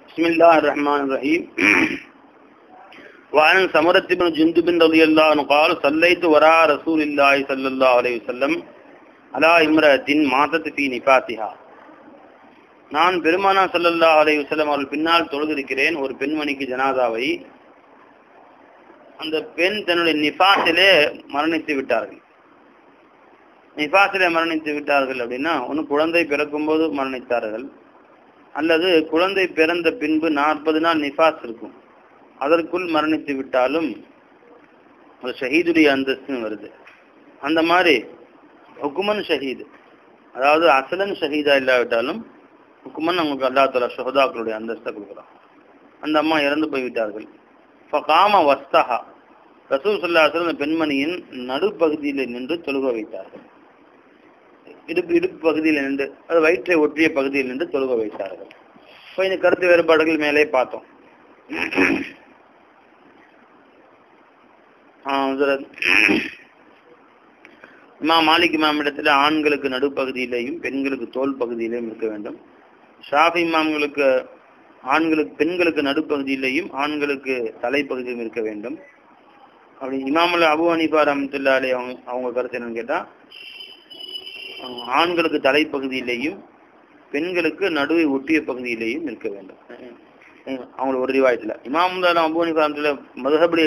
بسم الله الرحمن الرحيم وعن سمرة بن جندب رضي الله عنه قال صليت وراء رسول الله صلى الله عليه وسلم على امرأة ماتت في نفاتها நான் பெருமானா ஸல்லல்லாஹு அலைஹி வஸல்லம் அவர்கள் பின்னால் தொழுதிருக்கிறேன் ஒரு பெண்மணிக்கு ஜனாதாவை அந்த பெண் தன்னுடைய நிஃபாஸிலே மரணித்து விட்டார்கள் நிஃபாஸிலே மரணித்து விட்டார்கள் அப்படின்னா ஒன்று குழந்தை பிறக்கும்போது மரணித்தார்கள் அல்லது குழந்தை பிறந்த பின்பு நாற்பது நாள் நிஃபாஸ் இருக்கும் அதற்குள் மரணித்து விட்டாலும் ஒரு ஷஹீதுடைய அந்தஸ்துன்னு வருது அந்த மாதிரி ஹுக்குமன் ஷஹீது அதாவது அசலன் ஷஹீதா இல்லாவிட்டாலும் ஹுக்குமன் அவங்களுக்கு அல்லா தலா ஷஹதாக்களுடைய அந்தஸ்தை கொடுக்குறான் அந்த அம்மா இறந்து போய்விட்டார்கள் ஃபகாம வஸ்தஹா ரசூல் சொல்லாசல் அந்த பெண்மணியின் நடுப்பகுதியில் நின்று தொழுக வைத்தார்கள் இடுப்பு இடுப்பு பகுதியில் நின்று அது வயிற்றை ஒற்றிய பகுதியில் நின்று தொழுக வைத்தார்கள் இப்போ இந்த கருத்து வேறுபாடுகள் மேலே பார்த்தோம் இமா மாலிக் இமாமிடத்தில் ஆண்களுக்கு நடுப்பகுதியிலேயும் பெண்களுக்கு தோல் பகுதியிலேயும் இருக்க வேண்டும் ஷாஃபி இமாம்களுக்கு ஆண்களுக்கு பெண்களுக்கு நடுப்பகுதியிலேயும் ஆண்களுக்கு தலைப்பகுதியிலும் இருக்க வேண்டும் அப்படி இமாமுல் அபு ஹனீஃபா ரஹமத்துல்லாலே அவங்க அவங்க கருத்து என்னன்னு கேட்டால் ஆண்களுக்கு தலைப்பகுதியிலேயும் பெண்களுக்கு நடுவை ஒட்டிய பகுதியிலேயும் இருக்க வேண்டும் அவங்களுக்கு ஒரு ரிவாயத்தில் இமாம் அபு ஹனீஃபா ரஹமத்துல்லா மதுஹபடி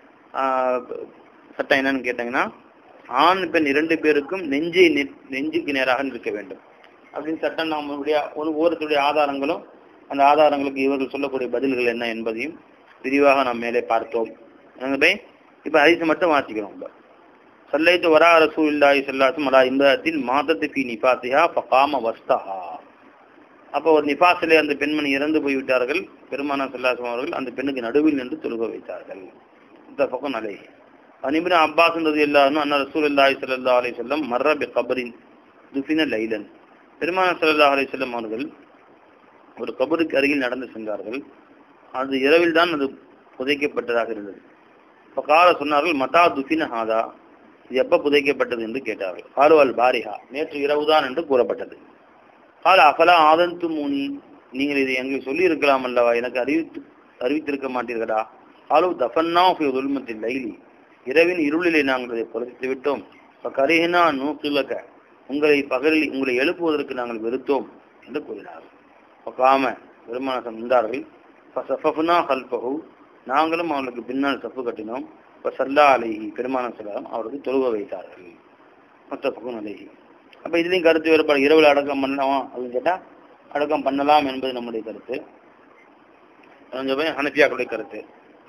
சட்டம் என்னன்னு கேட்டாங்கன்னா ஆண் பெண் இரண்டு பேருக்கும் நெஞ்சை நெஞ்சுக்கு நேராக இருக்க வேண்டும் அப்படின்னு சட்டம் நம்மளுடைய ஒவ்வொருத்தருடைய ஆதாரங்களும் அந்த ஆதாரங்களுக்கு இவர்கள் சொல்லக்கூடிய பதில்கள் என்ன என்பதையும் விரிவாக நாம் மேலே பார்த்தோம் பை இப்போ ஹரிசு மட்டும் வாசிக்கிறோம் இப்போ சல்லைத்து வரா ரசூ இல்லாஹி சொல்லாசும் அலா இம்பத்தில் மாதத்து ஃபி நிபாசிஹா ஃபகாம வஸ்தஹா அப்போ ஒரு நிபாசிலே அந்த பெண்மணி இறந்து போய்விட்டார்கள் பெருமானா சொல்லாசும் அவர்கள் அந்த பெண்ணுக்கு நடுவில் நின்று தொழுக வைத்தார்கள் இந்த பக்கம் நலை அனிபின் அப்பாஸ்ன்றது எல்லாரும் அண்ணா ரசூல் இல்லாஹி சல்லா அலி சொல்லம் மர்ர பி கபரின் துஃபின லைலன் பெருமான சல்லா அலி சொல்லம் அவர்கள் ஒரு கபருக்கு அருகில் நடந்து சென்றார்கள் அது இரவில் தான் அது புதைக்கப்பட்டதாக இருந்தது இப்போ கால சொன்னார்கள் மதா துஃபின ஹாதா இது எப்போ புதைக்கப்பட்டது என்று கேட்டார்கள் காலுவல் பாரிஹா நேற்று இரவுதான் என்று கூறப்பட்டது கால அகலா ஆதந்து மூனி நீங்கள் இதை எங்களுக்கு சொல்லி இருக்கலாம் அல்லவா எனக்கு அறிவித்து அறிவித்திருக்க மாட்டீர்களா காலு தஃபன்னா உல்மத்தில் லைலி இரவின் இருளிலே நாங்கள் அதை புதைத்து விட்டோம் இப்போ கரிஹினா நூக்கிலக உங்களை பகலில் உங்களை எழுப்புவதற்கு நாங்கள் வெறுத்தோம் என்று கூறினார்கள் காம பெருமானம் நின்றார்கள் சஃபஃபுனா ஹல்பஹு நாங்களும் அவர்களுக்கு பின்னால் சப்பு கட்டினோம் இப்போ சல்லா அலைஹி பெருமானம் சொல்லாம் அவருக்கு தொழுக வைத்தார்கள் மொத்த பக்கம் அலைஹி அப்போ இதுலேயும் கருத்து வேறுபாடு இரவில் அடக்கம் பண்ணலாமா அப்படின்னு கேட்டால் அடக்கம் பண்ணலாம் என்பது நம்முடைய கருத்து கொஞ்சம் போய் ஹனஃபியாக்களுடைய கருத்து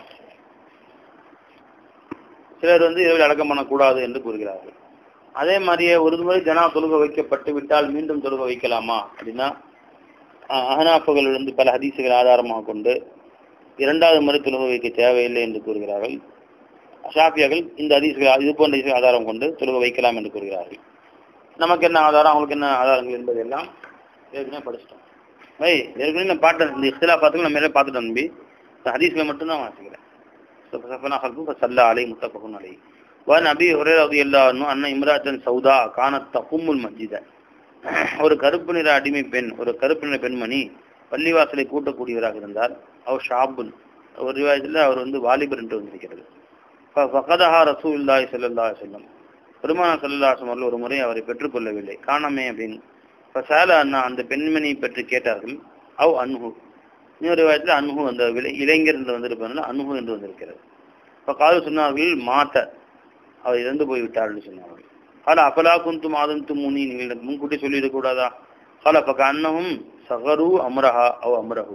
சிலர் வந்து இரவில் அடக்கம் பண்ணக்கூடாது என்று கூறுகிறார்கள் அதே மாதிரியே ஒரு முறை ஜனா தொழுக வைக்கப்பட்டு விட்டால் மீண்டும் தொழுக வைக்கலாமா அப்படின்னா அகனாப்புகள் வந்து பல ஹதீசுகள் ஆதாரமாக கொண்டு இரண்டாவது முறை தொழுக வைக்க தேவையில்லை என்று கூறுகிறார்கள் ஷாஃபியாக்கள் இந்த ஹதீசுகள் இது போன்ற ஹதீசுகள் ஆதாரம் கொண்டு தொழுக வைக்கலாம் என்று கூறுகிறார்கள் நமக்கு என்ன ஆதாரம் அவங்களுக்கு என்ன ஆதாரங்கள் என்பதெல்லாம் ஏற்கனவே படிச்சிட்டோம் வை ஏற்கனவே நான் பாட்டேன் இந்த இஸ்லா பார்த்துக்கு நான் மேலே பார்த்துட்டேன் நம்பி ஹதீஸ்களை மட்டும்தான் வாசிக்கிறேன் சஃபனா ஹல்பு சல்லா அலை முத்தபகுன் அலை வன் அபி ஒரே ரவி எல்லாரும் அண்ணன் இம்ராத்தன் சவுதா காணத் தகுமுல் மஸ்ஜித ஒரு கருப்பு நிற அடிமை பெண் ஒரு கருப்பு நிற பெண்மணி பள்ளிவாசலை கூட்டக்கூடியவராக இருந்தார் அவர் ஷாபுன் ஒரு விவாதத்தில் அவர் வந்து வாலிபர் என்று வந்திருக்கிறது ஃபகதஹா ரசூ இல்லாய் செல்லல்லா செல்லம் பெருமான செல்லல்லாசம் அவர்கள் ஒரு முறை அவரை பெற்றுக்கொள்ளவில்லை காணாமே அப்படின்னு இப்போ சேல அண்ணா அந்த பெண்மணியை பற்றி கேட்டார்கள் அவ் அன்ஹு இன்னொரு விவாதத்தில் அன்ஹு அந்த இளைஞர் என்று வந்திருப்பதனால அன்ஹு என்று வந்திருக்கிறது இப்போ காது சொன்னார்கள் மாத்த அவர் இறந்து போய்விட்டார்னு சொன்னார்கள் கால அபலா குந்து மாதந்து முனி நீங்கள் எனக்கு முன்கூட்டி சொல்லிடக்கூடாதா கால பக்க அன்னவும் சகரு அமரஹா அவ் அமரஹு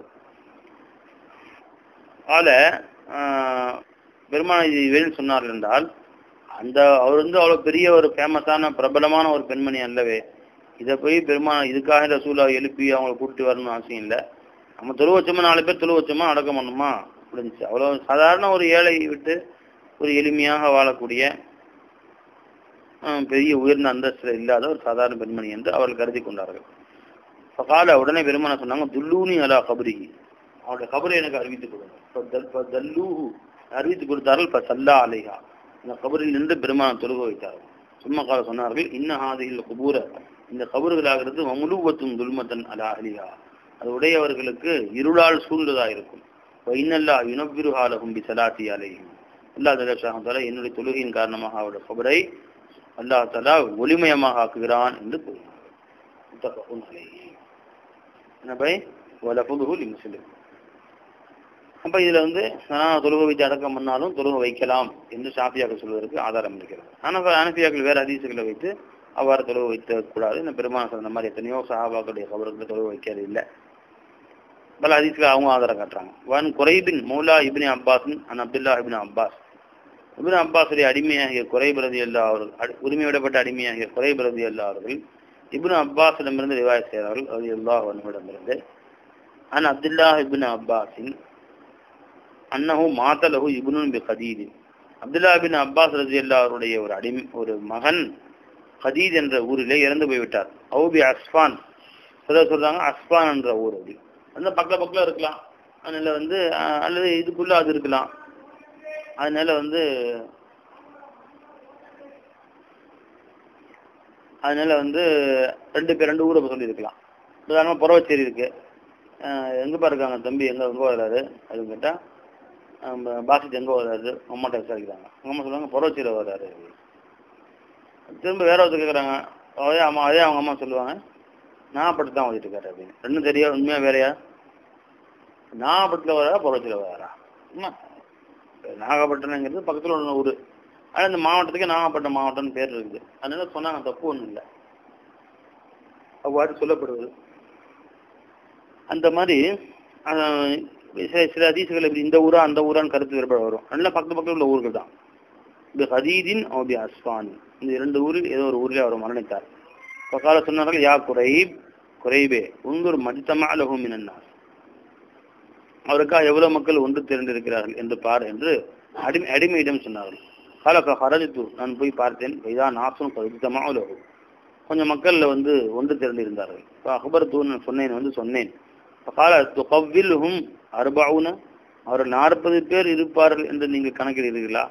கால பெருமான இது சொன்னார்கள் என்றால் அந்த அவர் வந்து அவ்வளோ பெரிய ஒரு ஃபேமஸான பிரபலமான ஒரு பெண்மணி அல்லவே இதை போய் பெருமான இதுக்காக ரசூலா எழுப்பி அவங்கள கூப்பிட்டு வரணும்னு அவசியம் இல்லை நம்ம தொழு வச்சோமா நாலு பேர் தொழு வச்சோமா அடக்கம் பண்ணுமா அப்படின்ச்சு அவ்வளோ சாதாரண ஒரு ஏழை விட்டு ஒரு எளிமையாக வாழக்கூடிய பெரிய உயர்ந்த அந்தஸ்தில் இல்லாத ஒரு சாதாரண பெண்மணி என்று அவர்கள் கருதி கொண்டார்கள் இப்போ கால உடனே பெருமான சொன்னாங்க துல்லூனி அலா கபரி அவருடைய கபரை எனக்கு அறிவித்துக் கொடுங்க தல்லூஹு அறிவித்து கொடுத்தார்கள் இப்போ சல்லா அலைஹா இந்த கபரில் நின்று பெருமான தொழுக வைத்தார்கள் சும்மா கால சொன்னார்கள் இன்ன ஹாதியில் குபூர இந்த கபறுகளாகிறது மமுலுவத்தும் துல்மத்தன் அலா அலிஹா அது உடையவர்களுக்கு இருளால் சூழ்ந்ததா இருக்கும் இன்னல்லா யுனவிருஹாலகும் பி சலாத்தி அலையும் அல்லாஹ் தலா என்னுடைய தொழுகையின் காரணமாக அவருடைய கபரை அல்லாஹ் தலா ஒளிமயமாக ஆக்குகிறான் என்று கூறினார் முத்தஃபகுன் அலைஹி. என்ன பை வலஃபுதுஹு லிமுஸ்லிம் அப்ப இதுல வந்து நான் தொழுகை வைத்து அடக்கம் பண்ணாலும் தொழுகை வைக்கலாம் என்று ஷாஃபியாக்கள் சொல்வதற்கு ஆதாரம் இருக்கிறது ஆனால் அனபியாக்கள் வேற அதிசயங்களை வைத்து அவ்வாறு தொழுகை வைக்க கூடாது இந்த பெருமான சொன்ன மாதிரி எத்தனையோ சஹாபாக்களுடைய கபருக்கு தொழுகை வைக்கிறது இல்லை பல ஹதீஸ்கள் அவங்க ஆதாரம் காட்டுறாங்க வன் குறைபின் மௌலா இப்னி அப்பாஸ் அன் அப்துல்லா இப்னு அப்பாஸ் இப்னு அப்பாஸுடைய அடிமையாகிய குறைபிரதி அல்லா அவர்கள் அடி- உரிமையிடப்பட்ட அடிமையாகிய குறைபிரதி அல்லா அவர்கள் இப்னு அப்பாஸிடமிருந்து ரிவாய் செய்கிறார்கள் அது எல்லா அவனிடமிருந்து அன் அப்துல்லா இப்னு அப்பாஸின் அன்னஹு மாத்தலஹு இப்னுன் பி கதீது அப்துல்லா பின் அப்பாஸ் ரஜி அவருடைய ஒரு அடிமை ஒரு மகன் கதீத் என்ற ஊரிலே இறந்து போய்விட்டார் அவுபி அஸ்பான் சிலர் சொல்றாங்க அஸ்பான் என்ற ஊர் அது அந்த பக்க பக்கம் இருக்கலாம் அதனால வந்து அஹ், அல்லது இதுக்குள்ள அது இருக்கலாம் அதனால வந்து அதனால வந்து ரெண்டு பேர் ரெண்டு ஊரை சொல்லியிருக்கலாம் உதாரணமா புறவச்சேரி இருக்கு அஹ், எங்கப்பா இருக்காங்க தம்பி எங்க எங்க வர்றாரு அப்படின்னு கேட்டா அஹ், பாசித் எங்க வர்றாரு அம்மாட்ட விசாரிக்கிறாங்க அவங்க அம்மா சொல்லுவாங்க புறவச்சேரி வர்றாரு திரும்ப வேற ஒருத்தர் கேட்குறாங்க அதே அம்மா அதே அவங்க அம்மா சொல்லுவாங்க நாகப்பட்டு தான் வந்துட்டு இருக்காரு அப்படின்னு ரெண்டும் தெரியா உண்மையா வேறையா நாகப்பட்டில் வராரா புறவச்சியில் வராரா அம்மா நாகப்பட்டினங்கிறது பக்கத்தில் உள்ள ஊர் ஆனால் இந்த மாவட்டத்துக்கு நாகப்பட்டினம் மாவட்டம்னு பேர் இருக்குது அதனால சொன்னாங்க தப்பு ஒன்றும் இல்லை அவ்வாறு சொல்லப்படுவது அந்த மாதிரி அஹ், சில சில அதிசுகள் இப்படி இந்த ஊரா அந்த ஊரான்னு கருத்து வேறுபாடு வரும் நல்ல பக்கத்து பக்கத்தில் உள்ள ஊர்கள் தான் பி ஹதீதின் ஓ பி அஸ்பான் இந்த இரண்டு ஊரில் ஏதோ ஒரு ஊரில் அவர் மரணித்தார் பக்கால சொன்னார்கள் யா குறைப் குறைபே உங்கூர் மதித்தமா லகும் மினன்னாஸ் அவருக்காக எவ்வளவு மக்கள் ஒன்று திரண்டிருக்கிறார்கள் என்று பார் என்று அடிமை அடிமையிடம் சொன்னார்கள் காலப்ப ஹரஜித்து நான் போய் பார்த்தேன் வைதா நாசும் மதித்தமா லகும் கொஞ்சம் மக்கள்ல வந்து ஒன்று திரண்டிருந்தார்கள் இப்போ அக்பர் தூ நான் சொன்னேன் வந்து சொன்னேன் கால துகவ்வில்ஹும் அர்பவுன அவர்கள் நாற்பது பேர் இருப்பார்கள் என்று நீங்கள் கணக்கிடுகிறீர்களா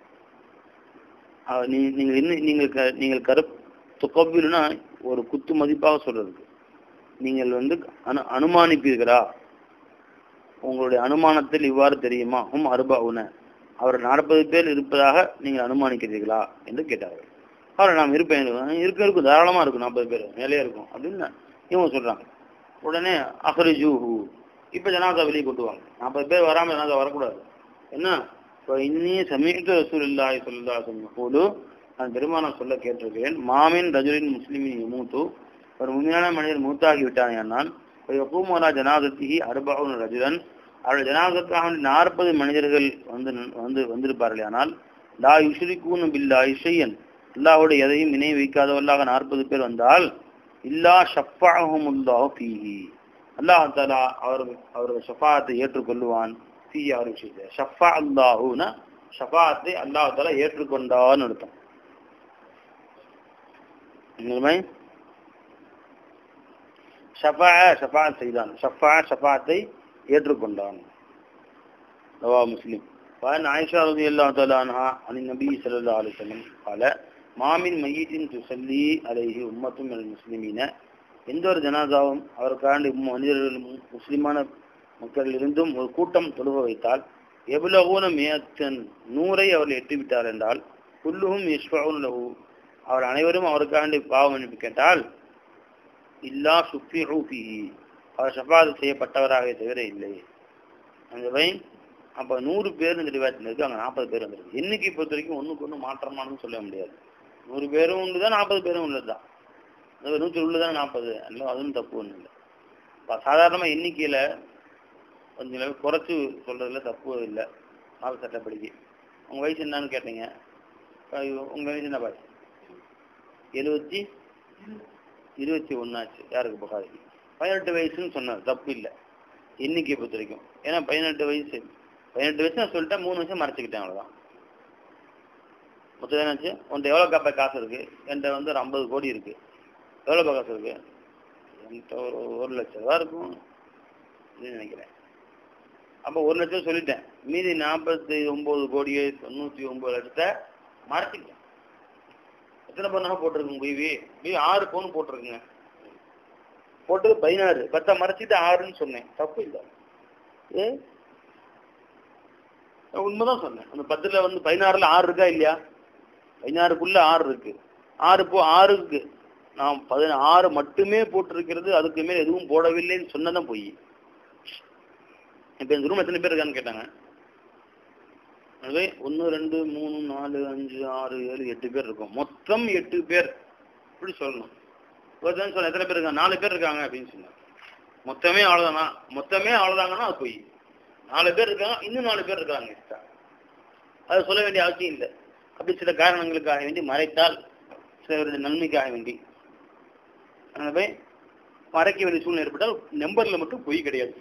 அஹ் நீ- நீங்கள் இன்னும் நீங்கள் க- நீங்கள் கரு துக்கவில்னா ஒரு குத்து மதிப்பாக சொல்றதுக்கு நீங்கள் வந்து அனு அனுமானிப்பீர்களா உங்களுடைய அனுமானத்தில் இவ்வாறு தெரியுமா ஹும் அருபாவுன அவர் நாற்பது பேர் இருப்பதாக நீங்கள் அனுமானிக்கிறீர்களா என்று கேட்டார்கள் அவர் நாம் இருப்பேன் இருக்க இருக்கும் தாராளமா இருக்கும் நாற்பது பேர் மேலே இருக்கும் அப்படின்னு இவங்க சொல்றாங்க உடனே அஹ்ரிஜூஹு இப்ப ஜனாதா வெளியே கொண்டு வாங்க நாற்பது பேர் வராம ஜனாதா வரக்கூடாது என்ன இப்போ இன்னி சமீட்டு ரசூல் இல்லாஹி சொல்லா போது நான் பெருமானம் சொல்ல கேட்டிருக்கிறேன் மாமின் ரஜுலின் முஸ்லிமின் மூத்து ஒரு உண்மையான மனிதர் மூத்தாகி விட்டான் நான் எப்பூமரா ஜனாதத்திகி அறுபாவுன் ரஜுலன் அவருடைய ஜனாதத்தாக நாற்பது மனிதர்கள் வந்து வந்து வந்திருப்பார்கள் ஆனால் லா யுஷ்ரிகூன் பில்லா இஷையன் அல்லாஹ்வோடு எதையும் இணை வைக்காதவர்களாக நாற்பது பேர் வந்தால் இல்லா ஷஃபாஹுமுல்லாஹு ஃபீஹி அல்லாஹ் தஆலா அவர்கள் அவர்கள் ஷஃபாத்தை ஏற்றுக்கொள்ளுவான் ஃபீ யார் விஷயத்தை ஷஃபா அல்லாஹுனா ஷஃபாத்தை அல்லாஹ் தஆலா ஏற்றுக்கொண்டான்னு அர்த்தம் உண்மை ஷஃபா ஷஃபா செய்தான் ஷஃபா ஷஃபாத்தை ஏற்றுக்கொண்டான் ரவா முஸ்லிம் وعن عائشة رضي الله تعالى عنها عن النبي صلى الله عليه وسلم قال ما من ميت تصلي عليه أمة من المسلمين எந்த ஒரு ஜனாதாவும் அவருக்காண்டி மனிதர்கள் முஸ்லிமான மக்களில் இருந்தும் ஒரு கூட்டம் தொழுக வைத்தால் எவ்வளவோன மேத்தன் நூறை அவர்கள் எட்டிவிட்டார் என்றால் குல்லுகும் இஸ்வாவுன் லஹு அவர் அனைவரும் அவருக்காண்டி பாவ மன்னிப்பு கேட்டால் இல்லா சுஃபி ரூபிஹி அவர் ஷஃபாது செய்யப்பட்டவராக தவிர இல்லை அந்த பையன் அப்போ நூறு பேர் இந்த டிவாட்டில் இருக்கு அங்கே நாற்பது பேர் வந்துருக்கு எண்ணிக்கை பொறுத்த வரைக்கும் ஒன்றுக்கு ஒன்று மாற்றமானு சொல்ல முடியாது நூறு பேரும் உண்டு தான் நாற்பது பேரும் உள்ளது தான் நூற்றி உள்ளதான் நாற்பது இல்லை அதுவும் தப்பு ஒன்றும் இல்லை இப்போ சாதாரணமாக எண்ணிக்கையில் கொஞ்சம் அளவு குறைச்சு சொல்கிறதுல தப்பு இல்லை நாலு சட்டப்படிக்கு உங்கள் வயசு என்னன்னு கேட்டீங்க உங்கள் வயசு என்ன பாய் எழுபத்தி இருபத்தி ஒன்றாச்சு யாருக்கு புகாரிக்கு பதினெட்டு வயசுன்னு சொன்னார் தப்பு இல்லை எண்ணிக்கையை பொறுத்த வரைக்கும் ஏன்னா பதினெட்டு வயசு பதினெட்டு வயசு நான் சொல்லிட்டேன் மூணு வருஷம் மறைச்சிக்கிட்டேன் அவ்வளோதான் மொத்தம் என்னாச்சு உன்ட்ட எவ்வளோ காப்பா காசு இருக்கு என்கிட்ட வந்து ஒரு ஐம்பது கோடி இருக்கு எவ்வளோ காசு இருக்கு என்கிட்ட ஒரு ஒரு லட்சம் ரூபா இருக்கும் அப்படின்னு நினைக்கிறேன் அப்போ ஒரு லட்சம் சொல்லிட்டேன் மீதி நாற்பத்தி ஒம்பது கோடியே தொண்ணூற்றி ஒம்பது லட்சத்தை மறைச்சிக்கிட்டேன் எத்தனை பவுனாக போட்டிருக்குங்க பிவி பிவி ஆறு பவுன் போட்டிருக்குங்க போட்டது பதினாறு பத்தை மறைச்சிட்டு ஆறுன்னு சொன்னேன் தப்பு இல்லை ஏ நான் உண்மைதான் சொன்னேன் அந்த பத்துல வந்து பதினாறுல ஆறு இருக்கா இல்லையா பதினாறுக்குள்ள ஆறு இருக்கு ஆறு போ ஆறுக்கு நான் பதின ஆறு மட்டுமே போட்டிருக்கிறது அதுக்கு மேல் எதுவும் போடவில்லைன்னு சொன்னதான் பொய் இப்ப இந்த ரூம் எத்தனை பேர் இருக்கான்னு கேட்டாங்க அதுவே ஒன்று ரெண்டு மூணு நாலு அஞ்சு ஆறு ஏழு எட்டு பேர் இருக்கும் மொத்தம் எட்டு பேர் இப்படி சொல்லணும் ஒருத்தன் சொல்ல எத்தனை பேர் இருக்காங்க நாலு பேர் இருக்காங்க அப்படின்னு சொன்னாங்க மொத்தமே அவ்வளோதானா மொத்தமே அவ்வளோதாங்கன்னா அது பொய் நாலு பேர் இருக்காங்க இன்னும் நாலு பேர் இருக்காங்க extra. அதை சொல்ல வேண்டிய அவசியம் இல்லை அப்படி சில காரணங்களுக்காக வேண்டி மறைத்தால் சிலருடைய நன்மைக்காக வேண்டி எனவே மறைக்க வேண்டிய சூழ்நிலை ஏற்பட்டால் நம்பர்ல மட்டும் பொய் கிடையாது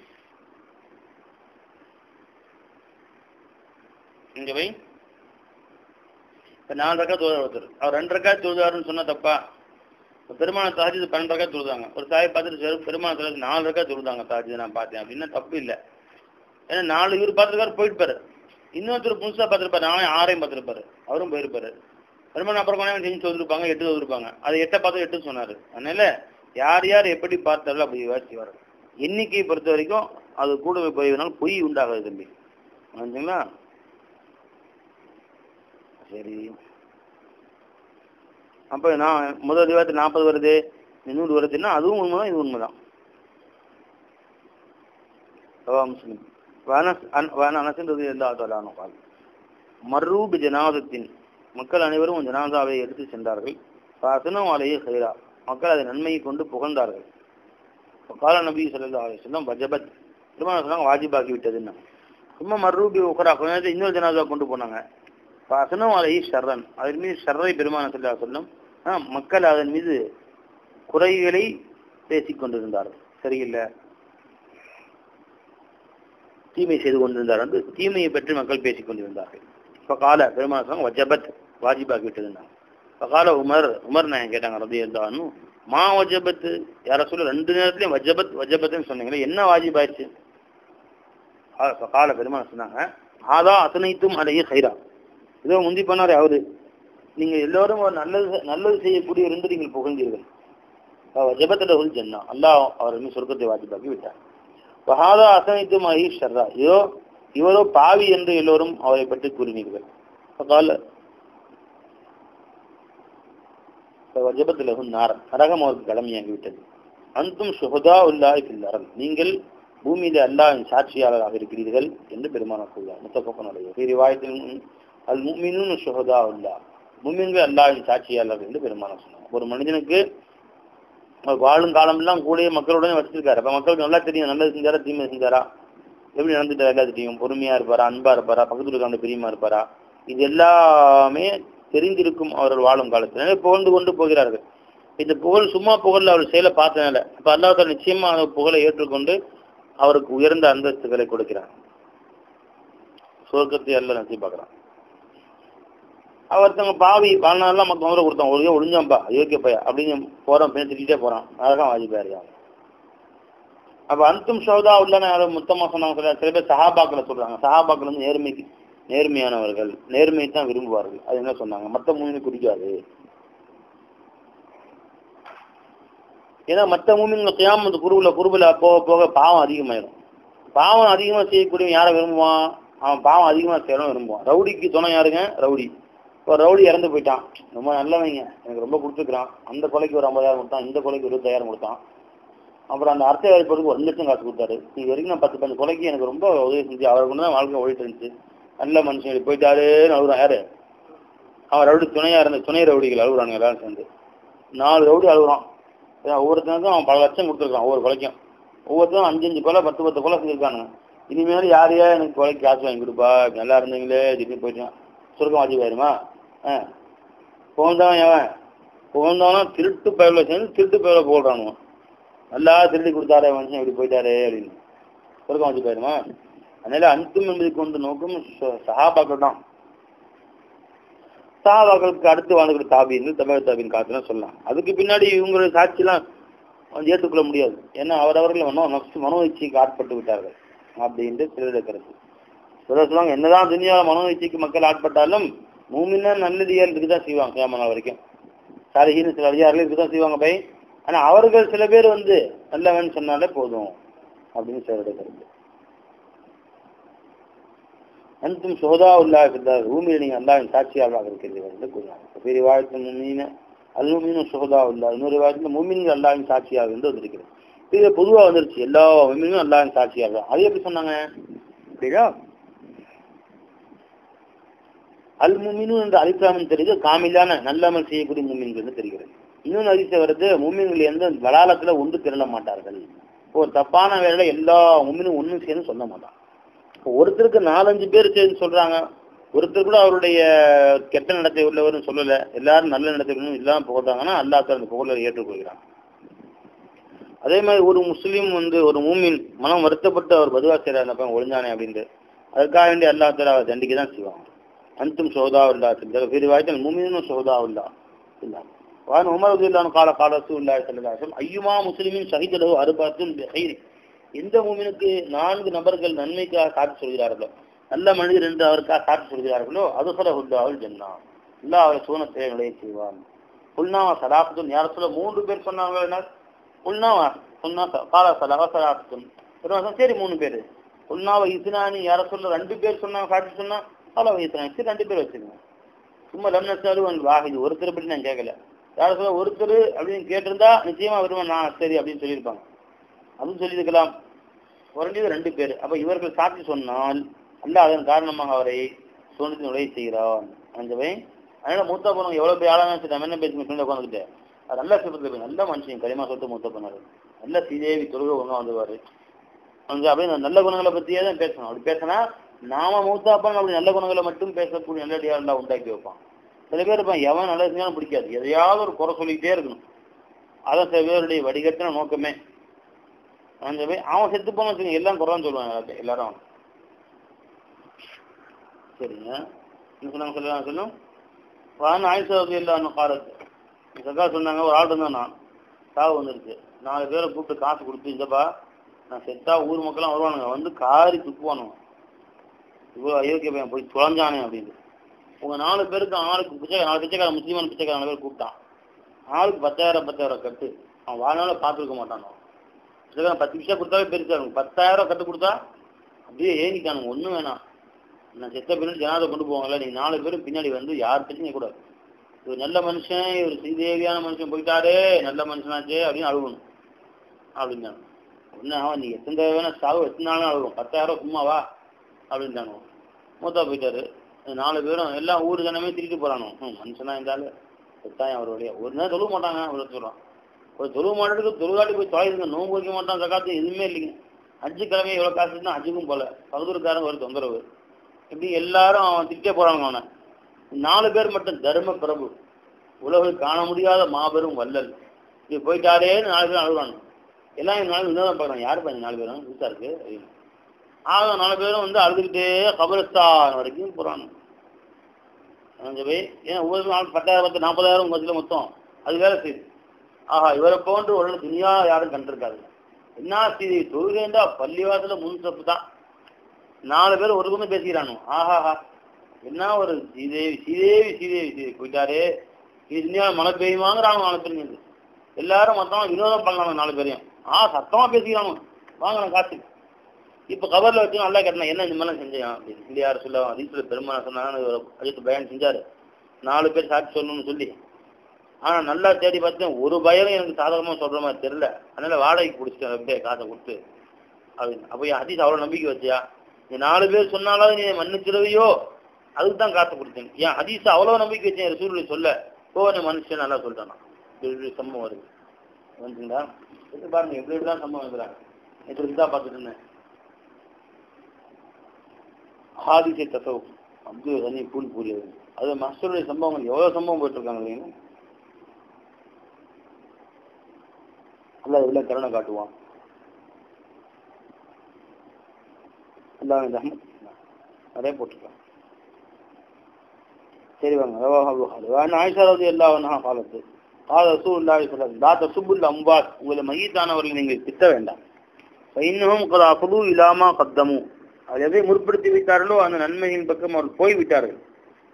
இங்க வை இப்ப நாலு ரக்கா தொழுதார் ஒருத்தர் அவர் ரெண்டு ரக்கா தொழுதாருன்னு சொன்னா தப்பா இப்ப பெருமான தாஜி பன்னெண்டு ரக்கா தொழுதாங்க ஒரு தாய் பார்த்துட்டு சரி பெருமான தாஜி நாலு ரக்கா தொழுதாங்க தாஜி நான் பார்த்தேன் அப்படின்னா தப்பு இல்லை ஏன்னா நாலு இவர் பார்த்துருக்காரு போயிட்டுப்பாரு இன்னொருத்தர் புதுசா பார்த்துருப்பாரு நானே ஆறையும் பார்த்துருப்பாரு அவரும் போயிருப்பாரு பெருமான அப்புறம் கொஞ்சம் செஞ்சு தொழுதுருப்பாங்க எட்டு தொழுதுருப்பாங்க அது எட்டை பார்த்து எட்டு சொன்னாரு அதனால யார் யார் எப்படி பார்த்தாலும் அப்படி யோசிச்சு வர எண்ணிக்கையை பொறுத்த வரைக்கும் அது கூடுதல் குறைவினால் பொய் உண்டாகாது தம்பி புரிஞ்சுங்களா சரி அப்ப நான் முதல் விவாதத்தில் நாற்பது வருது நூறு வருதுன்னா அதுவும் உண்மைதான் இது உண்மைதான் رواه مسلم وأنس أن- وأن أنس رضي الله تعالى عنه قال مروا بجنازة மக்கள் அனைவரும் ஜனாதாவை எடுத்து சென்றார்கள் பாசனம் அலையே ஹைரா மக்கள் அதை நன்மையை கொண்டு புகழ்ந்தார்கள் கால நபி சொல்லா அலிஸ்லாம் வஜபத் திருமணம் சொன்னாங்க வாஜிபாக்கி விட்டதுன்னு சும்மா மர்ரூபி உக்கரா கொஞ்ச நேரத்தில் இன்னொரு ஜனாதா கொண்டு போனாங்க பாசனம் அலையே ஷர்ரன் அதன் மீது ஷர்ரை பெருமான சொல்லா சொல்லும் மக்கள் அதன் மீது குறைகளை பேசிக் கொண்டிருந்தார்கள் சரியில்லை தீமை செய்து கொண்டிருந்தார் என்று தீமையை பற்றி மக்கள் பேசிக் கொண்டிருந்தார்கள் இப்போ கால பெருமாள் சொன்னாங்க வஜபத் வாஜிபாக்கி விட்டதுன்னாங்க இப்போ கால உமர் உமர் நான் கேட்டாங்க ரபி இருந்தான்னு மா வஜபத் யார சொல்ல ரெண்டு நேரத்துலையும் வஜபத் வஜபத்னு சொன்னீங்களே என்ன வாஜிபாயிடுச்சு இப்போ கால பெருமாள் சொன்னாங்க ஆதா அத்தனைத்தும் அலையே ஹைரா இதோ முந்தி பண்ணாரு அவரு நீங்க எல்லோரும் ஒரு நல்லது நல்லது செய்யக்கூடிய ரெண்டு நீங்கள் புகழ்ந்தீர்கள் வஜபத்துல ஒரு ஜன்னா அல்லாஹ் அவர் மீது சொர்க்கத்தை வாஜிபாக்கி விட்டார் வஹாதா அசனித்து மஹி ஷர்ரா இதோ இவரோ பாவி என்று எல்லோரும் அவரை பற்றி கூறினீர்கள் கால வஜபத்தில் நார் நரகம் அவருக்கு கடமையாகி விட்டது அந்தும் சுகதா உல்லாய் பில்லரல் நீங்கள் பூமியில அல்லாஹின் சாட்சியாளராக இருக்கிறீர்கள் என்று பெருமானார் சொல்றார் முத்தப்பக்கனுடைய ரிவாயத்தில் அல் முமினும் சுகதா உல்லா முமின்கள் அல்லாஹின் சாட்சியாளர் என்று பெருமானார் சொன்னார் ஒரு மனிதனுக்கு அவர் வாழும் காலமெல்லாம் கூடயே மக்களுடனே வச்சிருக்காரு அப்ப மக்களுக்கு நல்லா தெரியும் நல்லது செஞ்சாரா தீமை செஞ்சாரா எப்படி நடந்துட்டாரா எல்லா தெரியும் பொறுமையா இருப்பாரா அன்பா இருப்பாரா பக்கத்துல இருக்காங்க பிரியமா இருப்பாரா இது எல்லாமே தெரிந்திருக்கும் அவர்கள் வாழும் காலத்துல புகழ்ந்து கொண்டு போகிறார்கள் இந்த புகழ் சும்மா புகழ்ல அவர் செயலை பார்த்தனால அப்ப அல்லாஹ் நிச்சயமா அந்த புகழை ஏற்றுக்கொண்டு அவருக்கு உயர்ந்த அந்தஸ்துகளை கொடுக்கிறார் சொர்க்கத்தை எல்லாம் நசி பார்க்கிறான் ஒருத்தவங்க பாவி வாழ்நாள்லாம் நமக்கு முதல்ல கொடுத்தான் ஒழுங்கா ஒழிஞ்சாம்பா அயோக்கிய பையா அப்படின்னு போறான் பேசிக்கிட்டே போறான் அழகாக வாஜிபாரி அப்ப அந்தும் சௌதா உள்ளன யாரும் மொத்தமா சொன்னாங்க சொல்ல சில பேர் சஹாபாக்களை சொல்றாங்க சஹாபாக்கள் வந்து நேர்மைக்கு நேர்மையானவர்கள் நேர்மையை தான் விரும்புவார்கள் அது என்ன சொன்னாங்க மத்த மூமினை குறிக்காது ஏன்னா மத்த மூமின்கள் கியாமத்து குருவில் குருவில் போக போக பாவம் அதிகமாயிடும் பாவம் அதிகமாக செய்யக்கூடிய யாரை விரும்புவான் அவன் பாவம் அதிகமாக செய்யணும் விரும்புவான் ரவுடிக்கு துணை யாருங்க ரவுடி இப்போ ரவுடி இறந்து போயிட்டான் ரொம்ப நல்லவங்க எனக்கு ரொம்ப கொடுத்துக்கிறான் அந்த கொலைக்கு ஒரு ஐம்பதாயிரம் கொடுத்தான் இந்த கொலைக்கு இருபத்தாயிரம் கொடுத்தான் அப்புறம் அந்த அர்த்த வேலைப்படுறதுக்கு ஒரு லட்சம் காசு கொடுத்தாரு இது வரைக்கும் நான் பத்து பஞ்சு கொலைக்கு எனக்கு ரொம்ப உதவி செஞ்சு அவரை கொண்டு தான் வாழ்க்கை ஓடிட்டு இருந்துச்சு நல்ல மனுஷன் போயிட்டாருன்னு அழுகுறான் யாரு அவன் ரவுடி துணையா இருந்த துணை ரவுடிகள் அழுகுறானுங்க எல்லாரும் சேர்ந்து நாலு ரவுடி அழுகுறான் ஒவ்வொருத்தனுக்கும் அவன் பல லட்சம் கொடுத்துருக்கான் ஒவ்வொரு கொலைக்கும் ஒவ்வொருத்தரும் அஞ்சு அஞ்சு கொலை பத்து பத்து கொலை செஞ்சிருக்கானுங்க இனிமேல் யார் யார் எனக்கு கொலைக்கு காசு வாங்கி கொடுப்பா நல்லா இருந்தீங்களே திடீர்னு போயிட்டான் சுருக்கம் வாஜி போயிருமா ஆ புகழ்ந்தவன் எவன் புகழ்ந்தவனும் திருட்டு பயவில் சேர்ந்து திருட்டு பயவில் புகழ்றானுவன் நல்லா திருடி கொடுத்தாரே மனுஷன் இப்படி போயிட்டாரே அப்படின்னு சுருக்கம் வாஜி போயிருமா அதனால அன்றும் என்பதை கொண்டு நோக்கம் சஹாபாக்கள் தான் சஹாபாக்களுக்கு அடுத்து வாழ்ந்துக்கிற தாபின்னு தமிழ் தாபின் காத்துலாம் சொல்லலாம் அதுக்கு பின்னாடி இவங்களுடைய சாட்சியெல்லாம் ஏற்றுக்கொள்ள முடியாது ஏன்னா அவரவர்கள் மனோ நப்சு மனோ இச்சைக்கு ஆட்பட்டு விட்டார்கள் அப்படின்ட்டு சிலருடைய கருத்து சிலர் சொல்லுவாங்க என்னதான் துணியாவில் மனோ இச்சைக்கு மக்கள் ஆட்பட்டாலும் மூமின்னா நல்லது ஏழுக்கு தான் செய்வாங்க கேமனா வரைக்கும் சாலிஹின்னு சில அதிகாரிகள் இதுக்கு தான் செய்வாங்க பை ஆனா அவர்கள் சில பேர் வந்து நல்லவன் சொன்னாலே போதும் அப்படின்னு சிலருடைய கருத்து அன்றும் சோதா உள்ளா இருந்தார் பூமியில் நீங்க அல்லாவின் சாட்சியாளராக இருக்கிறீர்கள் என்று கூறினார் பெரிய வாழ்த்து முன்னீன அல்முமீனும் சோதா உள்ளா இன்னொரு வாழ்த்துல மும்மின்கள் அல்லாவின் சாட்சியாக என்று வந்திருக்கிறது இது பொதுவா வந்துருச்சு எல்லா மும்மினும் அல்லாவின் சாட்சியாக தான் அது எப்படி சொன்னாங்க அப்படியா அல் முமினு என்ற அலிப்ராமன் தெரியுது காமிலான நல்லமல் செய்யக்கூடிய மூமின்கள் தெரிகிறது இன்னொன்று அதிசயம் வருது மூமின்கள் எந்த வளாலத்துல ஒன்று திரள மாட்டார்கள் ஒரு தப்பான வேலை எல்லா மூமினும் ஒன்றும் சேர்ந்து சொல்ல மாட்டான் இப்போ ஒருத்தருக்கு நாலஞ்சு பேர் சேர்ந்து சொல்றாங்க ஒருத்தர் கூட அவருடைய கெட்ட நடத்தை உள்ளவர்னு சொல்லல எல்லாரும் நல்ல நடத்தை உள்ளவரும் இல்லாம புகழ்றாங்கன்னா அல்லாஹ் அந்த புகழை ஏற்றுக்கொள்கிறான் அதே மாதிரி ஒரு முஸ்லீம் வந்து ஒரு மூமின் மனம் வருத்தப்பட்டு அவர் பதுவா செய்யறாரு ஒழிஞ்சானே அப்படின்ட்டு அதுக்காக வேண்டி அல்லா தலா அவர் தண்டிக்க தான் செய்வாங்க அன்தும் சோதா இல்லா في رواية المؤمنون شهداء الله இல்லா وعن عمر رضي الله عنه قال قال رسول الله صلى الله عليه وسلم ஐயுமா முஸ்லிமின் ஷஹீத் லஹு அர்பாத்துன் பிஹைர் எந்த மூமினுக்கு நான்கு நபர்கள் நன்மைக்காக சாட்சி சொல்கிறார்களோ நல்ல மனிதர் என்று அவருக்காக சாட்சி சொல்கிறார்களோ அது சொல்ல ஹுல்லாவில் ஜன்னா இல்லா அவரை சூனத்தை நுழைய செய்வான் புல்னாவா சலாபத்துன் யார சொல்ல மூன்று பேர் சொன்னாங்க என்ன புல்னாவா சொன்னா கால சலாவா சலாபத்துன் சரி மூணு பேர் புல்னாவா இசுனானி யார சொல்ல ரெண்டு பேர் சொன்னாங்க சாட்சி சொன்னா கால வயசுனாங்க சரி ரெண்டு பேர் வச்சுக்கோங்க சும்மா லம்னசாலும் ஒன் வாஹிது ஒருத்தர் பற்றி நான் கேட்கல யார சொல்ல ஒருத்தர் அப்படின்னு கேட்டிருந்தா நிச்சயமா வருவேன் நான் சரி அப்படின்னு சொல்லியிருப்பாங்க அதுவும் சொல்லியிருக்கலாம் குறைஞ்சது ரெண்டு பேர் அப்ப இவர்கள் சாட்சி சொன்னால் அல்ல அதன் காரணமாக அவரை சோனத்தின் உதவி செய்கிறான் அஞ்சவை அதனால மூத்த பொண்ணு எவ்வளவு பேர் ஆளான சரி நம்ம என்ன பேசுங்க ஃப்ரெண்ட் உட்காந்துக்கிட்டு அது நல்ல சிபத்தில் போய் நல்ல மனுஷன் களிமா சொல்லிட்டு மூத்த பண்ணாரு நல்ல சீதேவி தொழுகை ஒன்றா வந்துருவாரு வந்து அப்படியே நல்ல குணங்களை பத்தியே தான் பேசணும் அப்படி பேசினா நாம மூத்தாப்பான் அப்படி நல்ல குணங்களை மட்டும் பேசக்கூடிய நல்லடியாரெல்லாம் உண்டாக்கி வைப்பான் சில பேர் இருப்பான் எவன் நல்ல செஞ்சாலும் பிடிக்காது எதையாவது ஒரு குறை சொல்லிக்கிட்டே இருக்கணும் அதான் சில பேருடைய வடிகட்டின நோக்கமே அந்த போய் அவன் செத்து போன வச்சுக்கோங்க எல்லாம் குறைன்னு சொல்லுவாங்க எல்லாரும் சரிங்க என்ன சொன்னாங்க சொல்லலாம் சொல்லும் வாங்க ஆயிரத்தி இல்லாம காலத்து சக்கா சொன்னாங்க ஒரு ஆள் இருந்தான் நான் சாவு வந்துருச்சு நாலு பேரை கூப்பிட்டு காசு கொடுத்து இந்தப்பா நான் செத்தா ஊர் மக்கள்லாம் வருவானுங்க வந்து காரி துப்புவானுங்க இவ்வளோ அயோக்கிய பையன் போய் தொலைஞ்சானே அப்படின்னு உங்க நாலு பேருக்கு ஆளுக்கு பிச்சை நாலு பிச்சைக்கார முஸ்லீமான பிச்சைக்கார நாலு பேர் கூப்பிட்டான் ஆளுக்கு பத்தாயிரம் பத்தாயிரம் கட்டு அவன் வாழ்நாள பார்த்துருக்க மாட்டானோ பிச்சைக்காரன் பத்து பிச்சை கொடுத்தாவே பெருசா இருக்கும் பத்தாயிரம் கட்டு கொடுத்தா அப்படியே ஏங்கிட்டானுங்க ஒன்றும் வேணாம் நான் செத்த பின்னாடி ஜனாதை கொண்டு போவாங்கல்ல நீங்க நாலு பேரும் பின்னாடி வந்து யார் பிரச்சனையும் கூடாது இவர் நல்ல மனுஷன் இவர் ஸ்ரீதேவியான மனுஷன் போயிட்டாரே நல்ல மனுஷனாச்சே அப்படின்னு அழுகணும் அப்படின்னாங்க ஒன்று அவன் நீ எத்தனை வேணா சாவு எத்தனை நாளும் அழுகும் பத்தாயிரம் சும்மாவா அப்படின்ட்டாங்க மூத்தா போயிட்டாரு நாலு பேரும் எல்லாம் ஊரு ஜனமே திருட்டு போறானோ ம் மனுஷனா இருந்தாலும் செத்தாயம் அவர் வழியா ஒரு நேரம் தொழுவ மாட்டாங்க அவர் சொல்றான் ஒரு தொழுவ மாட்டதுக்கு தொழுகாட்டி போய் தொலைதுங்க நோம்பு வைக்க மாட்டான் சக்காத்து எதுவுமே இல்லைங்க அஞ்சு கிழமை எவ்வளோ காசு இருந்தால் அஞ்சுக்கும் போல பகுதூருக்காரன் ஒரு தொந்தரவு இப்படி எல்லாரும் அவன் திட்டே போறாங்க அவனை நாலு பேர் மட்டும் தர்ம பிரபு உலகில் காண முடியாத மாபெரும் வள்ளல் இது போயிட்டாரேன்னு நாலு பேரும் அழுவானு எல்லாம் நாலு வினோதம் பார்க்குறாங்க யாரு பாருங்க நாலு பேரும் புதுசா இருக்கு அப்படின்னு. ஆக நாலு பேரும் வந்து அழுதுகிட்டே கபரஸ்தான் வரைக்கும் போறாங்க அங்க போய் ஏன் ஒவ்வொரு நாள் பத்தாயிரம் பத்து நாற்பதாயிரம் உங்க வச்சுல மொத்தம் அது வேலை செய்யுது ஆஹா இவரை போன்று ஒரு துணியா யாரும் கண்டிருக்காரு என்ன செய்தி தொழுகைண்டா பள்ளிவாசல முன் சப்பு தான் நாலு பேர் ஒரு குமே பேசிக்கிறானு ஆஹாஹா என்ன ஒரு ஸ்ரீதேவி ஸ்ரீதேவி ஸ்ரீதேவி ஸ்ரீதேவி போயிட்டாரே இது துணியாவில் மழை பெய்யுமாங்கிறாங்க நாலு பேர் இருந்து. எல்லாரும் மொத்தம் வினோதம் பண்ணலாம் நாலு பேரையும் ஆ சத்தமா பேசிக்கிறானு வாங்கணும் காசு இப்ப கவர்ல வச்சு நல்லா கேட்டேன் என்ன இந்த மாதிரிலாம் செஞ்சேன் அப்படின்னு இல்லை யாரும் சொல்ல ரீசில் பெருமாள் சொன்னாங்க ஒரு அஜித் பயன் செஞ்சாரு நாலு பேர் சாட்சி சொல்லணும்னு சொல்லி ஆனா நல்லா தேடி பார்த்தேன் ஒரு பயனும் எனக்கு சாதகமா சொல்ற மாதிரி தெரியல அதனால வாடகைக்கு பிடிச்சிட்டேன் அப்படியே காசை கொடுத்து அப்படின்னு அப்போ என் ஹதீஸ் அவ்வளவு நம்பிக்கை வச்சியா நீ நாலு பேர் சொன்னாலும் நீ மன்னிச்சிருவையோ அதுக்கு தான் காசு கொடுத்தேன் ஏன் ஹதீஸ் அவ்வளவு நம்பிக்கை வச்சேன் ரசூலுடைய சொல்ல ஓ நீ மனுஷன் நல்லா சொல்லிட்டானா இப்படி இப்படி சம்பவம் வருது வந்துங்களா இது பாருங்க எப்படி எப்படிலாம் சம்பவம் இருக்கிறாங்க நேற்று தான் பார்த்துட்டு இருந்தேன் ஹாதிசை தசவு அப்துல் கனி கூல் கூறியது அது மஸ்டருடைய சம்பவங்கள் எவ்வளவு சம்பவம் போயிட்டு இருக்காங்க இல்லைங்களா அல்லாஹ் எவ்வளவு கருணை காட்டுவான் அல்லாஹ் இந்த ரஹ்மத் நிறைய போட்டிருக்கான் சரி வாங்க ரவாஹ் புகாரி வான ஆயிஷா ரலியல்லாஹு அன்ஹா காலத்து قال رسول الله صلى الله عليه وسلم لا تسبوا الاموات உங்களை மையத்தானவர்கள் நீங்கள் திட்ட வேண்டாம் فإنهم قد أخذوا إلى ما قدموا அது எதை முற்படுத்தி விட்டார்களோ அந்த நன்மையின் பக்கம் அவர்கள் போய் விட்டார்கள்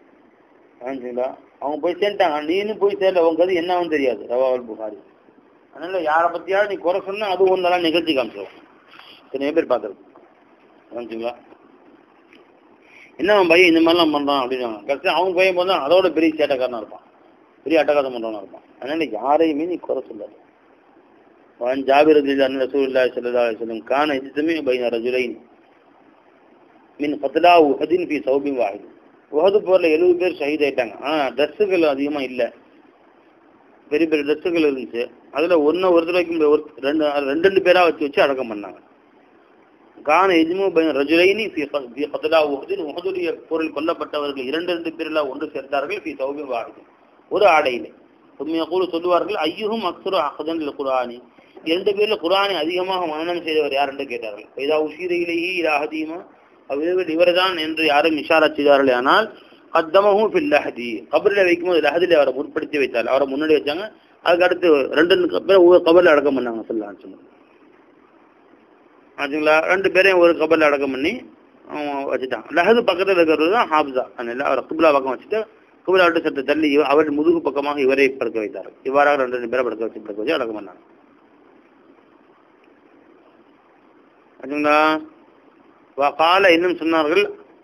ஆச்சுங்களா அவங்க போய் சேர்ந்துட்டாங்க நீனும் போய் சேரல உங்க அது என்னவும் தெரியாது ரவாவல் புகாரி அதனால யாரை பத்தியாவது நீ குறை சொன்னா அது ஒன்றெல்லாம் நிகழ்ச்சி காமிச்சிடும் எத்தனையோ பேர் பார்த்துருக்கோம் புரிஞ்சுங்களா என்ன அவன் பையன் இந்த மாதிரிலாம் பண்றான் அப்படின்னு கடைசி அவன் பையன் பார்த்தா அதோட பெரிய சேட்டக்காரனா இருப்பான் பெரிய அட்டகாசம் பண்றவனா இருப்பான் அதனால யாரையுமே நீ குறை சொல்லாது وعن جابر رضي الله عنه رسول الله صلى الله عليه وسلم كان يجتمع بين رجلين من قتلى أحد في ثوب واحد உஹது போர்ல எழுபது பேர் ஷஹீத் ஆயிட்டாங்க ஆனா ட்ரெஸ்ஸுகள் அதிகமா இல்ல பெரிய பெரிய ட்ரெஸ்ஸுகள் இருந்துச்சு அதுல ஒன்னு ஒரு தடவைக்கு ஒரு ரெண்டு ரெண்டு ரெண்டு பேரா வச்சு வச்சு அடக்கம் பண்ணாங்க கான எஜ்மு பைன் ரஜுலைனி ஃபி க- ஃபி கத்லா உஹதின் உஹதுடைய போரில் கொல்லப்பட்டவர்கள் இரண்டு ரெண்டு பேரில் ஒன்று சேர்த்தார்கள் ஃபி சௌபி வாஹித் ஒரு ஆடையிலே உண்மையை கூட சொல்லுவார்கள் ஐயுகும் அக்சரு அஹதன் குரானி இரண்டு பேர்ல குரானை அதிகமாக மனனம் செய்தவர் யார் என்று கேட்டார்கள் இதா உஷீரையிலேயே இது அகதியுமா அவ்விதவில் இவர்தான் என்று யாரும் இஷாரா செய்தார்கள் ஆனால் கத்தமகும் ஃபில் லஹதி கபரில் வைக்கும்போது லஹதில் அவரை முற்படுத்தி வைத்தார் அவரை முன்னாடி வச்சாங்க அதுக்கு அடுத்து ரெண்டு பேர் ஒவ்வொரு கபரில் அடக்கம் பண்ணாங்க சொல்லான்னு சொன்னாங்க ஆச்சுங்களா ரெண்டு பேரையும் ஒரு கபரில் அடக்கம் பண்ணி அவன் வச்சுட்டான் லஹது பக்கத்தில் இருக்கிறது தான் ஹாப்ஸா அதனால அவரை குப்லா பக்கம் வச்சுட்டு குப்லா விட்டு சற்று தள்ளி இவ- அவர் முதுகு பக்கமாக இவரை படுக்க வைத்தார் இவ்வாறாக ரெண்டு ரெண்டு பேரை படுக்க வச்சு படுக்க வச்சு அடக்கம் பண்ணாங்க ஆச்சுங்களா கால இன்னும் சொன்னார்கள்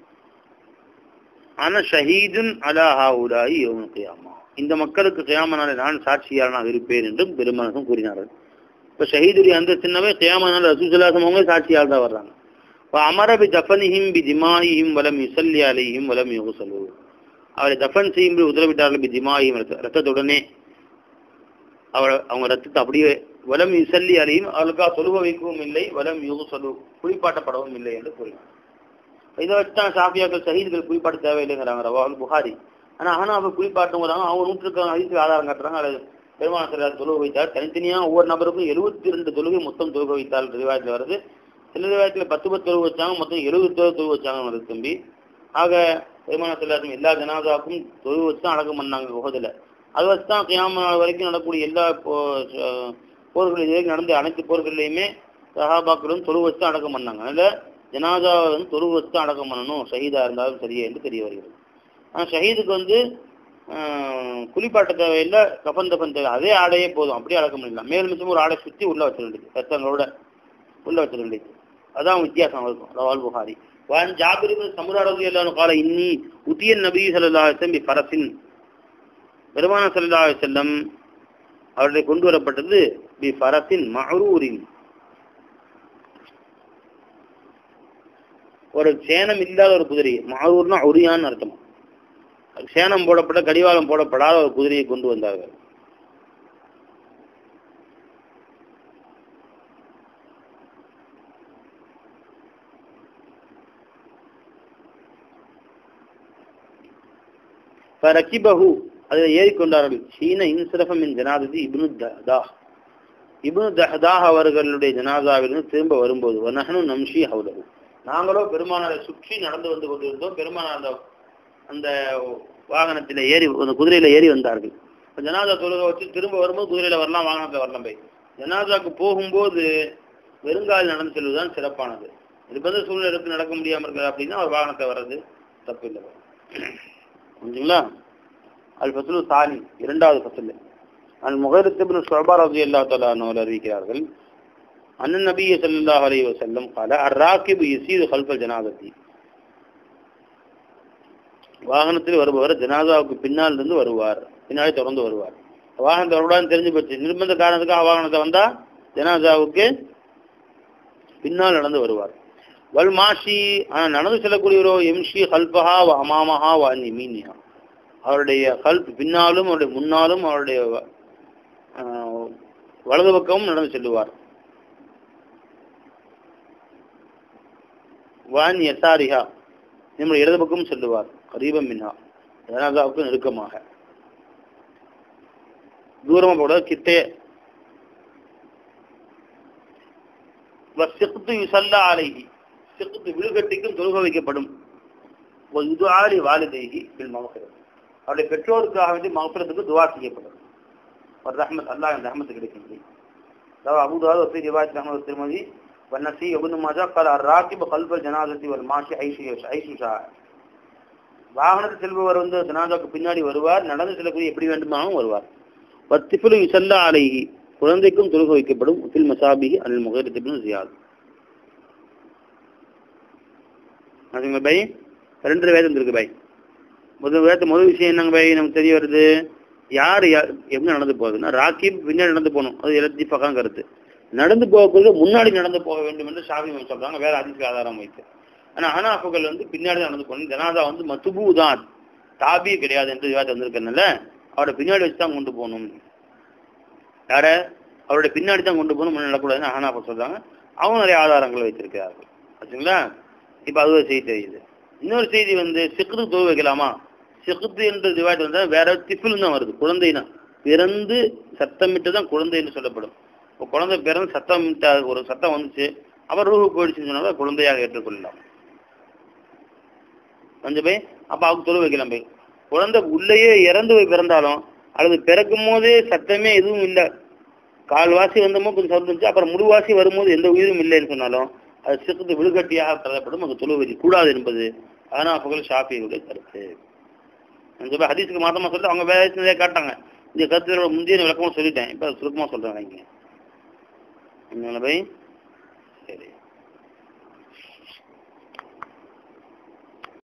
ஆனா ஷஹீதுன் அலா ஹாவுலாயி யௌமுல் கியாமா இந்த மக்களுக்கு கியாம நாளில் நான் சாட்சியாளனாக இருப்பேன் என்றும் பெருமனசும் கூறினார்கள் இப்ப ஷஹீதுடைய அந்த சின்னவே கியாம நாள் ரசூசல்லாசம் அவங்க சாட்சியால் தான் வர்றாங்க இப்ப அமர பி தஃபனிஹிம் பி திமாயிஹிம் வலம் யுசல்லி அலைஹிம் வலம் யுகுசலு அவரை தஃபன் செய்யும்படி உத்தரவிட்டார்கள் பி திமாயிஹிம் ரத்தத்துடனே அவளை அவங்க ரத்தத்தை அப்படியே வலம் யுசல்லி அலையும் அவளுக்கா தொழுக வைக்கவும் இல்லை வலம் யுகுசலு குளிப்பாட்டப்படவும் இல்லை என்று கூறினார் இதை வச்சுதான் சாஃபியாக்கள் ஷஹீதுகள் குளிப்பாட்ட தேவையில்லைங்கிறாங்க ரவால் புகாரி ஆனா ஆனா அவர் குளிப்பாட்டுங்கிறாங்க அவங்க நூற்றுக்கான அதிர்ச்சி ஆதாரம் காட்டுறாங்க அது பெருமான சிலர் தொழுக வைத்தார் தனித்தனியா ஒவ்வொரு நபருக்கும் எழுபத்தி ரெண்டு தொழுகை மொத்தம் தொழுக வைத்தார் ரிவாயத்தில் வருது சில ரிவாயத்தில் பத்து பத்து தொழுக வச்சாங்க மொத்தம் எழுபது தொழுகை தொழுக வச்சாங்க வருது தம்பி ஆக பெருமான சிலரும் எல்லா ஜனாதாக்கும் தொழுக வச்சு தான் அடக்கம் பண்ணாங்க உகதுல அது வச்சு தான் கியாம நாள் வரைக்கும் நடக்கக்கூடிய எல்லா போ- அஹ் போர்கள் இது வரைக்கும் நடந்த அனைத்து போர்கள்லையுமே சஹாபாக்களும் தொழு வச்சு தான் அடக்கம் பண்ணாங்க அதனால ஜனாதாவை வந்து தொழு வச்சு தான் அடக்கம் பண்ணணும் ஷஹீதா இருந்தாலும் சரியே என்று தெரிய வருகிறது ஆனால் ஷஹீதுக்கு வந்து ஆஹ், குளிப்பாட்ட தேவையில்லை கஃன் தஃபன் தேவை அதே ஆடையே போதும் அப்படியே அடக்கம் பண்ணிடலாம் மேல் மிச்சம் ஒரு ஆடை சுற்றி உள்ள வச்சிட வேண்டியது ரத்தங்களோட உள்ள வச்சிட வேண்டியது அதான் வித்தியாசம் இருக்கும் ரவால் புகாரி வான் ஜாபிர் சமுரா ரவி அல்லாஹ் கால இன்னி உத்தியன் நபி ஸல்லல்லாஹு அலைஹி வஸல்லம் பி ஃபரஸின் பெருமான ஸல்லல்லாஹு அலைஹி வஸல்லம் அவர்களை கொண்டு வரப்பட்டது பி ஃபரஸின் மஅரூரின் ஒரு சேனம் இல்லாத ஒரு குதிரை மஅரூர்னா உரியான்னு அர்த்தம் சேனம் போடப்பட்ட கடிவாளம் போடப்படாத ஒரு குதிரையை கொண்டு வந்தார்கள் ஃபரகிபஹு அதில் ஏறிக்கொண்டார்கள் சீன இன்சரஃபம் என் ஜனாதிபதி இப்னு தஹ்தாஹ் இப்னு தஹ்தாஹ் அவர்களுடைய ஜனாதாவிலிருந்து திரும்ப வரும்போது வனஹனு நம்ஷி ஹவுலஹு நாங்களோ பெருமானாரை சுற்றி நடந்து வந்து கொண்டிருந்தோம் பெருமானார் அந்த அந்த வாகனத்தில் ஏறி அந்த குதிரையில ஏறி வந்தார்கள் இப்ப ஜனாதா தொழுகை வச்சு திரும்ப வரும்போது குதிரையில வரலாம் வாகனத்தில் வரலாம் போய் ஜனாதாக்கு போகும்போது வெறுங்கால் நடந்து செல்வதுதான் சிறப்பானது நிர்பந்த சூழ்நிலைக்கு நடக்க முடியாம இருக்கிற அப்படின்னா ஒரு வாகனத்தை வர்றது தப்பு இல்லை புரிஞ்சுங்களா அல் ஃபசுலு சாலி இரண்டாவது ஃபசுல் அல் முகரத்திபின் ஷுபா ரதி அல்லா தலானோர் அறிவிக்கிறார்கள் அண்ணன் நபி ஸல்லல்லாஹு அலைஹி வஸல்லம் قال الراكب يسير خلف الجنازه வாகனத்தில் வருபவர் ஜனாதாவுக்கு பின்னால் இருந்து வருவார் பின்னாடி தொடர்ந்து வருவார் வாகனத்தை வரக்கூடாதுன்னு தெரிஞ்சு போச்சு நிர்பந்த காரணத்துக்காக வாகனத்தை வந்தா ஜனாதாவுக்கு பின்னால் நடந்து வருவார் வல் மாஷி ஆனால் நடந்து செல்லக்கூடியவரோ எம்ஷி ஹல்பஹா வ அமாமஹா வ நிமீனியா அவருடைய ஹல்ப் பின்னாலும் அவருடைய முன்னாலும் அவருடைய ஆஹ், வலது பக்கமும் நடந்து செல்லுவார் வான் யசாரிஹா நம்முடைய இடது பக்கமும் செல்லுவார் கரீபம் மின்ஹா ஜனாதாவுக்கு நெருக்கமாக தூரமா போட கிட்டே சிக்து யுசல்லா அலைஹி சிக்து விழுகட்டிக்கும் தொழுக வைக்கப்படும் இது ஆலி வாலிதைஹி பில் மகஃபிரத் அவருடைய பெற்றோருக்காக வேண்டி மகஃபிரத்துக்கு துவா செய்யப்படும் ஒரு ரஹ்மத் அல்லாஹ் இந்த ரஹ்மத்து கிடைக்கின்றது அதாவது அபுதாது வசீ ரிவாயத் அஹமது திருமதி والنسي ابن ماجه قال الراكب خلف الجنازه والماشي حيث حيث شاء வாகனத்தில் செல்பவர் வந்து ஜனாதாவுக்கு பின்னாடி வருவார் நடந்து செல்லக்கூடிய எப்படி வேண்டுமானாலும் வருவார் வத்திஃபுலு யுசல்லா அலைஹி குழந்தைக்கும் தொழுக வைக்கப்படும் ஃபில் மசாபிஹி அனில் முகரத்திபின் ஜியாத் அதுங்களா பை ரெண்டு வேதம் இருக்கு பை முதல் வேத முதல் விஷயம் என்னங்க பை நமக்கு தெரிய வருது யார் யார் எப்படி நடந்து போகுதுன்னா ராக்கிப் பின்னாடி நடந்து போகணும் அது எழுதி பக்கம் கருத்து நடந்து போகக்குள்ள முன்னாடி நடந்து போக வேண்டும் என்று ஷாஃபி இமாம் சொல்றாங்க வேற அதிர்ச்சி ஆதாரம் வைத்து ஆனா ஹனாஃபுகள் வந்து பின்னாடி தான் நடந்து போகணும் ஜனாதா வந்து மத்துபு தான் தாபி கிடையாது என்று விவாதம் வந்திருக்கனால அவரோட பின்னாடி வச்சு தான் கொண்டு போகணும் யார அவருடைய பின்னாடி தான் கொண்டு போகணும் முன்னாடி நடக்கூடாதுன்னு ஹனாஃபா சொல்றாங்க அவங்க நிறைய ஆதாரங்களை வைத்திருக்கிறார்கள் ஆச்சுங்களா இப்ப அது ஒரு செய்தி தெரியுது இன்னொரு செய்தி வந்து சிக்குது தோல் வைக்கலாமா சிக்குத்து என்ற திவாய்ட்டு வந்தா வேற திப்பில் தான் வருது குழந்தைனா பிறந்து சத்தமிட்டு தான் குழந்தை என்று சொல்லப்படும் இப்போ குழந்தை பிறந்து சத்தமிட்ட ஒரு சத்தம் வந்துச்சு அப்புறம் ரூஹு போயிடுச்சுன்னு சொன்னாலும் குழந்தையாக ஏற்றுக்கொள்ளலாம் கொஞ்சம் போய் அப்ப அவங்க தொழு வைக்கலாம் போய் குழந்தை உள்ளேயே இறந்து போய் பிறந்தாலும் அல்லது பிறக்கும் போதே சத்தமே எதுவும் இல்லை கால்வாசி வந்தமோ கொஞ்சம் சத்தம் இருந்துச்சு அப்புறம் முழுவாசி வரும்போது எந்த உயிரும் இல்லைன்னு சொன்னாலும் அது சிறுத்து விழுகட்டியாக கருதப்படும் அது தொழு வைக்க கூடாது என்பது ஆனால் புகழ் ஷாஃபியுடைய கருத்து கொஞ்சம் பேர் ஹதீஸுக்கு மாத்தமா சொல்லிட்டு அவங்க வேற நிறைய காட்டாங்க இந்த கருத்துகளோட முந்தைய விளக்கமா சொல்லிட்டேன் இப்ப சுருக்கமா சொல்றேன் இங்க என்ன பை